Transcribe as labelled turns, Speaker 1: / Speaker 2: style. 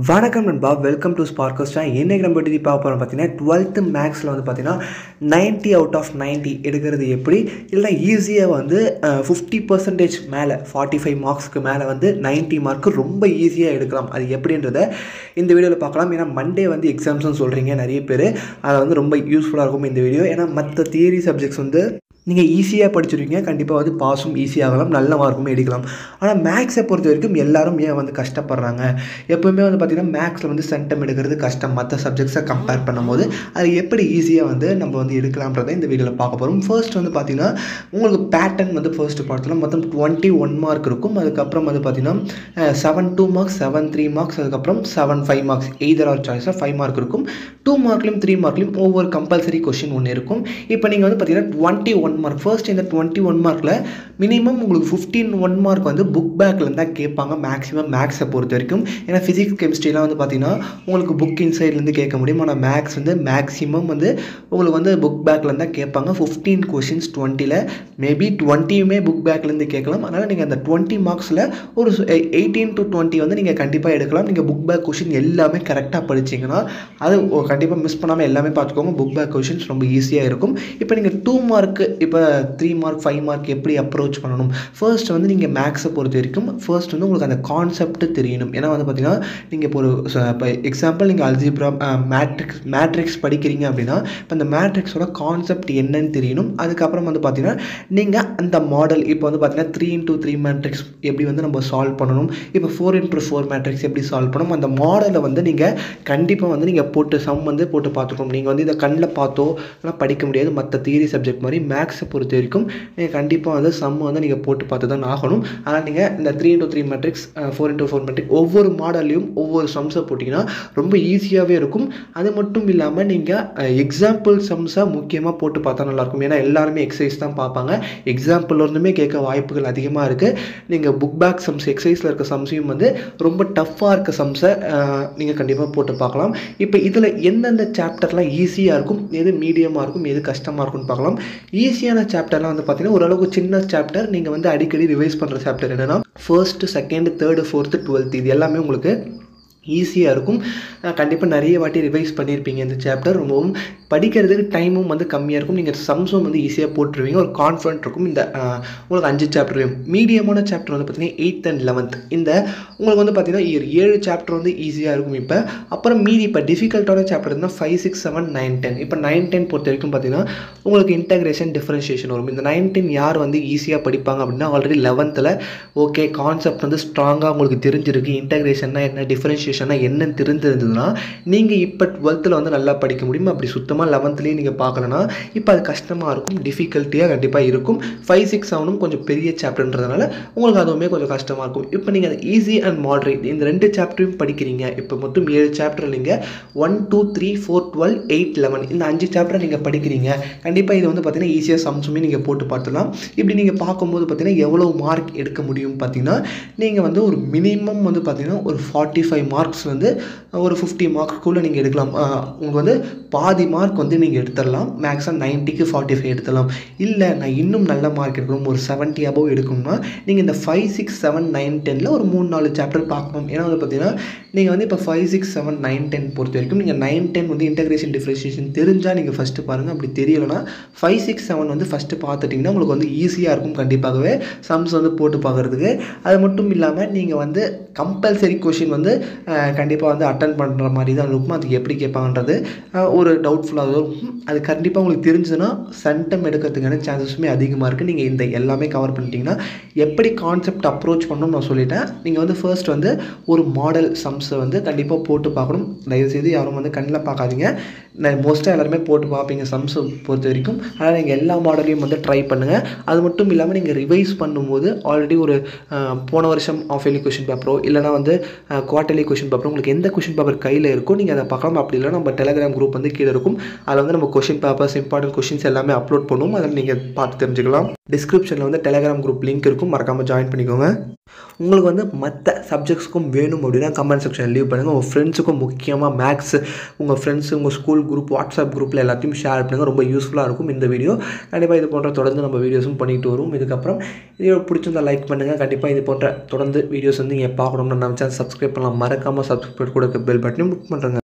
Speaker 1: வணக்கம் நண்பா welcome to ஸ்பார்க்கோஸ்டா இன்றைக்கி நம்ம எப்படி பார்க்க போகிறோம் பார்த்தீங்கன்னா டுவெல்த்து மேக்ஸில் வந்து பார்த்தீங்கன்னா 90 அவுட் ஆஃப் 90 எடுக்கிறது எப்படி இல்லை ஈஸியாக வந்து ஃபிஃப்டி பர்சன்டேஜ் மேலே ஃபார்ட்டி ஃபைவ் மார்க்ஸ்க்கு மேலே வந்து 90 மார்க்கு ரொம்ப ஈஸியாக எடுக்கலாம் அது எப்படின்றத இந்த வீடியோவில் பார்க்கலாம் ஏன்னா மண்டே வந்து எக்ஸாம்ஸ்னு சொல்கிறீங்க நிறைய பேர் அதை வந்து ரொம்ப யூஸ்ஃபுல்லாக இருக்கும் இந்த வீடியோ ஏன்னா மற்ற தியரி சப்ஜெக்ட்ஸ் வந்து நீங்கள் ஈஸியாக படிச்சிருவீங்க கண்டிப்பாக வந்து பாஸும் ஈஸியாகலாம் நல்ல மார்க்கும் எடுக்கலாம் ஆனால் மேக்ஸை பொறுத்த வரைக்கும் எல்லாரும் ஏன் வந்து கஷ்டப்படுறாங்க எப்போவுமே வந்து பார்த்திங்கன்னா மேக்ஸில் வந்து சென்டம் எடுக்கிறது கஷ்டம் மற்ற சப்ஜெக்ட்ஸை கம்பேர் பண்ணும்போது அது எப்படி ஈஸியாக வந்து நம்ம வந்து எடுக்கலாம்ன்றதை இந்த வீடியோவில் பார்க்க போகிறோம் ஃபர்ஸ்ட் வந்து பார்த்திங்கன்னா உங்களுக்கு பேட்டர்ன் வந்து ஃபர்ஸ்ட் பார்த்தலாம் மொத்தம் டுவெண்ட்டி ஒன் மார்க் இருக்கும் அதுக்கப்புறம் வந்து பார்த்திங்கன்னா seven two marks seven three marks அதுக்கப்புறம் seven five marks either or சாய்ஸாக ஃபைவ் மார்க் இருக்கும் டூ மார்க்லையும் த்ரீ மார்க்லையும் ஒவ்வொரு கம்பல்சரி கொஷின் ஒன்று இருக்கும் இப்போ நீங்கள் வந்து பார்த்தீங்கன்னா டுவெண்ட்டி ஒன் மார்க் ஃபர்ஸ்ட் இந்த டுவெண்ட்டி ஒன் மார்க்கில் மினிமம் உங்களுக்கு ஃபிஃப்டீன் ஒன் மார்க் வந்து புக் பேக்லேருந்து தான் கேட்பாங்க மேக்ஸிமம் மேக்ஸை பொறுத்த வரைக்கும் ஏன்னா ஃபிசிக்ஸ் கெமிஸ்ட்ரிலாம் வந்து பார்த்தீங்கன்னா உங்களுக்கு புக் இன்சைட்லேருந்து கேட்க முடியும் ஆனால் மேக்ஸ் வந்து மேக்ஸிமம் வந்து உங்களுக்கு வந்து புக் பேக்லேருந்து தான் கேட்பாங்க ஃபிஃப்டீன் கொஷின்ஸ் டுவெண்ட்டியில் மேபி டுவெண்ட்டியுமே புக் பேக்லேருந்து கேட்கலாம் அதனால் நீங்கள் அந்த டுவெண்ட்டி மார்க்ஸில் ஒரு எயிட்டீன் டு டுவெண்ட்டி வந்து நீங்கள் கண்டிப்பாக எடுக்கலாம் நீங்கள் புக் பேக் கொஷின் எல்லாமே கரெக்டாக படிச்சிங்கன்னா அது கண்டிப்பாக மிஸ் பண்ணாமல் எல்லாமே பார்த்துக்கோங்க புக் பேக் கொஷின்ஸ் ரொம்ப ஈஸியாக இருக்கும் இப்போ நீங்கள் டூ மார்க்கு இப்போ த்ரீ மார்க் ஃபைவ் மார்க் எப்படி அப்ரோச் பண்ணணும் ஃபர்ஸ்ட் வந்து நீங்கள் மேக்ஸை பொறுத்த வரைக்கும் ஃபர்ஸ்ட் வந்து உங்களுக்கு அந்த கான்செப்ட் தெரியணும் ஏன்னா வந்து பார்த்தீங்கன்னா நீங்கள் இப்போ ஒரு இப்போ எக்ஸாம்பிள் நீங்கள் அல்ஜிப்ரா மேட்ரிக்ஸ் மேட்ரிக்ஸ் படிக்கிறீங்க அப்படின்னா இப்போ அந்த மேட்ரிக்ஸோட கான்செப்ட் என்னன்னு தெரியணும் அதுக்கப்புறம் வந்து பார்த்தீங்கன்னா நீங்கள் அந்த மாடல் இப்போ வந்து பார்த்தீங்கன்னா த்ரீ இன்டூ த்ரீ மேட்ரிக்ஸ் எப்படி வந்து நம்ம சால்வ் பண்ணணும் இப்போ ஃபோர் இன்டூ ஃபோர் மேட்ரிக்ஸ் எப்படி சால்வ் பண்ணணும் அந்த மாடலை வந்து நீங்கள் கண்டிப்பாக வந்து நீங்கள் போட்டு சம் வந்து போட்டு பார்த்துக்கணும் நீங்கள் வந்து இதை கண்ணில் பார்த்தோ ஆனால் படிக்க முடியாது மற்ற தியரி சப்ஜெக்ட் மாதிரி மேக்ஸை பொறுத்த வரைக்கும் நீங்கள் கண்டிப்பாக வந்து சம் வந்து நீங்கள் போட்டு பார்த்து தான் ஆகணும் ஆனால் நீங்கள் இந்த three into three matrix four into four matrix ஒவ்வொரு மாடல்லையும் ஒவ்வொரு சம்ஸை போட்டிங்கன்னா ரொம்ப ஈஸியாகவே இருக்கும் அது மட்டும் இல்லாமல் நீங்கள் எக்ஸாம்பிள் சம்ஸை முக்கியமாக போட்டு பார்த்தா நல்லாயிருக்கும் ஏன்னா எல்லாருமே எக்ஸசைஸ் தான் பார்ப்பாங்க எக்ஸாம்பிள் இருந்துமே கேட்க வாய்ப்புகள் அதிகமாக இருக்குது நீங்கள் புக் பேக் சம்ஸ் எக்ஸசைஸில் இருக்க சம்ஸையும் வந்து ரொம்ப டஃப்பாக இருக்க சம்ஸை நீங்கள் கண்டிப்பாக போட்டு பார்க்கலாம் இப்போ இதில் எந்தெந்த சாப்டர்லாம் ஈஸியாக இருக்கும் எது மீடியமாக இருக்கும் எது கஷ்டமாக இருக்கும்னு பார்க்கலாம் ஈஸியான சாப்டர்லாம் வந்து பார்த்தீங்கன்னா ஓரளவுக்கு சின்ன சாப்டர் நீங்கள் வந்து அடிக்கடி ரிவைஸ் பண்ணுற சாப்டர் என்னென்னா first second third fourth twelfth இது எல்லாமே உங்களுக்கு ஈஸியாக இருக்கும் கண்டிப்பாக நிறைய வாட்டி ரிவைஸ் பண்ணியிருப்பீங்க இந்த சாப்டர் ரொம்பவும் படிக்கிறதுக்கு டைமும் வந்து கம்மியாக இருக்கும் நீங்கள் சம்ஸும் வந்து ஈஸியாக போட்டுருவீங்க ஒரு கான்ஃபிடன்ட் இருக்கும் இந்த உங்களுக்கு அஞ்சு சாப்டர் மீடியமான சாப்டர் வந்து பார்த்தீங்கன்னா எயித் அண்ட் லெவன்த் இந்த உங்களுக்கு வந்து பார்த்தீங்கன்னா ஏழு சாப்டர் வந்து ஈஸியாக இருக்கும் இப்போ அப்புறம் மீதி இப்போ டிஃபிகல்ட்டான சாப்டர் இருந்தால் five six seven nine ten இப்போ நைன் டென் பொறுத்த வரைக்கும் பார்த்தீங்கன்னா உங்களுக்கு இன்டகிரேஷன் டிஃப்ரென்ஷியேஷன் வரும் இந்த நைன் டென் யார் வந்து ஈஸியாக படிப்பாங்க அப்படின்னா ஆல்ரெடி லெவன்த்தில் ஓகே கான்செப்ட் வந்து ஸ்ட்ராங்காக உங்களுக்கு தெரிஞ்சிருக்கு இன்டகிரேஷன்னா என்ன டிஃப்ரென்ஷியேஷன்னா என்னன்னு தெரிஞ்சிருந்ததுன்னா நீங்கள் இப்போ டுவெல்த்தில் வந்து நல்லா படிக்க முடியும் அப்படி சுத்தமாக லெவன்த்துலேயே நீங்கள் பார்க்கலன்னா இப்போ அது கஷ்டமாக இருக்கும் டிஃபிகல்ட்டியாக கண்டிப்பாக இருக்கும் ஃபைவ் சிக்ஸ் செவனும் கொஞ்சம் பெரிய சாப்டர்ன்றதுனால உங்களுக்கு அதுவுமே கொஞ்சம் கஷ்டமாக இருக்கும் இப்போ நீங்கள் அந்த ஈஸி அண்ட் மாடரேட் இந்த ரெண்டு சாப்டரையும் படிக்கிறீங்க இப்போ மொத்தம் ஏழு சாப்டர் நீங்கள் one two three four twelve eight eleven இந்த அஞ்சு சாப்டர் நீங்கள் படிக்கிறீங்க கண்டிப்பாக இது வந்து பார்த்தீங்கன்னா ஈஸியாக சம்ஸுமே நீங்கள் போட்டு பார்த்துலாம் இப்படி நீங்கள் பார்க்கும்போது பார்த்தீங்கன்னா எவ்வளோ மார்க் எடுக்க முடியும் பார்த்தீங்கன்னா நீங்கள் வந்து ஒரு மினிமம் வந்து பார்த்தீங்கன்னா ஒரு ஃபார்ட்டி ஃபைவ் மார்க்ஸ் வந்து ஒரு ஃபிஃப்டி மார்க்குள்ளே நீங்கள் எடுக்கலாம் உங்களுக்கு வந்து பாதி மார்க் வந்து நீங்கள் எடுத்துடலாம் மேக்ஸாக நைன்ட்டிக்கு ஃபார்ட்டி ஃபைவ் எடுத்துடலாம் இல்லை நான் இன்னும் நல்ல மார்க் எடுக்கணும் ஒரு செவன்ட்டி அபவ் எடுக்கணும்னா நீங்கள் இந்த ஃபைவ் சிக்ஸ் செவன் நைன் டெனில் ஒரு மூணு நாலு சாப்டர் பார்க்கணும் ஏன்னா வந்து பார்த்தீங்கன்னா நீங்கள் வந்து இப்போ five six seven nine ten பொறுத்த வரைக்கும் நீங்கள் நைன் டென் வந்து இன்டகிரேஷன் டிஃப்ரென்ஷியேஷன் தெரிஞ்சால் நீங்கள் ஃபஸ்ட்டு பாருங்கள் அப்படி தெரியலைன்னா ஃபைவ் சிக்ஸ் செவன் வந்து ஃபஸ்ட்டு பார்த்துட்டிங்கன்னா உங்களுக்கு வந்து ஈஸியாக இருக்கும் கண்டிப்பாகவே சம்ஸ் வந்து போட்டு பார்க்குறதுக்கு அது மட்டும் இல்லாமல் நீங்கள் வந்து கம்பல்சரி கொஷின் வந்து கண்டிப்பாக வந்து அட்டன் பண்ணுற மாதிரி தான் இருக்கும் அது எப்படி கேட்பாங்கன்றது ஒரு டவுட்ஃபுல்லாக இருக்கும் அது கண்டிப்பாக உங்களுக்கு தெரிஞ்சதுன்னா சென்டம் எடுக்கிறதுக்கான சான்சஸுமே அதிகமாக இருக்குது நீங்கள் இந்த எல்லாமே கவர் பண்ணிட்டீங்கன்னா எப்படி கான்செப்ட் அப்ரோச் பண்ணணும்னு நான் சொல்லிட்டேன் நீங்கள் வந்து ஃபர்ஸ்ட் வந்து ஒரு மாடல் சம்ஸை வந்து கண்டிப்பாக போட்டு பார்க்கணும் தயவுசெய்து யாரும் வந்து கண்ணில் பார்க்காதீங்க நான் மோஸ்ட்டாக எல்லாருமே போட்டு பார்ப்பீங்க சம்ஸை பொறுத்த வரைக்கும் அதனால் நீங்கள் எல்லா மாடலையும் வந்து ட்ரை பண்ணுங்கள் அது மட்டும் இல்லாமல் நீங்கள் ரிவைஸ் பண்ணும்போது ஆல்ரெடி ஒரு போன வருஷம் ஆஃப் இயர்லி கொஷின் பேப்பரோ இல்லைனா வந்து குவார்டர்லி கொஷின் பேப்பரோ உங்களுக்கு எந்த கொஷின் பேப்பர் கையில் இருக்கோ நீங்கள் அதை பார்க்கலாம் அப்படி இல்லைனா நம்ம டெலிகிராம் குரூப் வந்து கீழே இருக்கும் அதில் வந்து நம்ம கொஷின் பேப்பர்ஸ் இம்பார்ட்டன்ட் கொஷின்ஸ் எல்லாமே அப்லோட் பண்ணுவோம் அதில் நீங்கள் பார்த்து தெரிஞ்சுக்கலாம் டிஸ்கிரிப்ஷனில் வந்து டெலிகிராம் குரூப் லிங்க் இருக்கும் மறக்காமல் ஜாயின் பண்ணிக்கோங்க உங்களுக்கு வந்து மற்ற சப்ஜெக்ட்ஸ்க்கும் வேணும் அப்படின்னா கமெண்ட் செக்ஷனில் லீவ் பண்ணுங்கள் உங்கள் ஃப்ரெண்ட்ஸுக்கும் முக்கியமாக மேக்ஸ் உங்கள் ஃப்ரெண்ட்ஸு உங்கள் ஸ்கூல் குரூப் வாட்ஸ்அப் குரூப்பில் எல்லாத்தையும் ஷேர் பண்ணுங்கள் ரொம்ப யூஸ்ஃபுல்லாக இருக்கும் இந்த வீடியோ கண்டிப்பாக இது போன்ற தொடர்ந்து நம்ம வீடியோஸும் பண்ணிட்டு வரும் இதுக்கப்புறம் வீடியோ பிடிச்சிருந்தா லைக் பண்ணுங்கள் கண்டிப்பாக இது போன்ற தொடர்ந்து வீடியோஸ் வந்து நீங்கள் பார்க்கணும்னு நம்ம சேனல் சப்ஸ்கிரைப் பண்ணலாம் மறக்காமல் சப்ஸ்கிரைப் கூட பெல் பட்டனையும் புக் பண்ணுறேங்க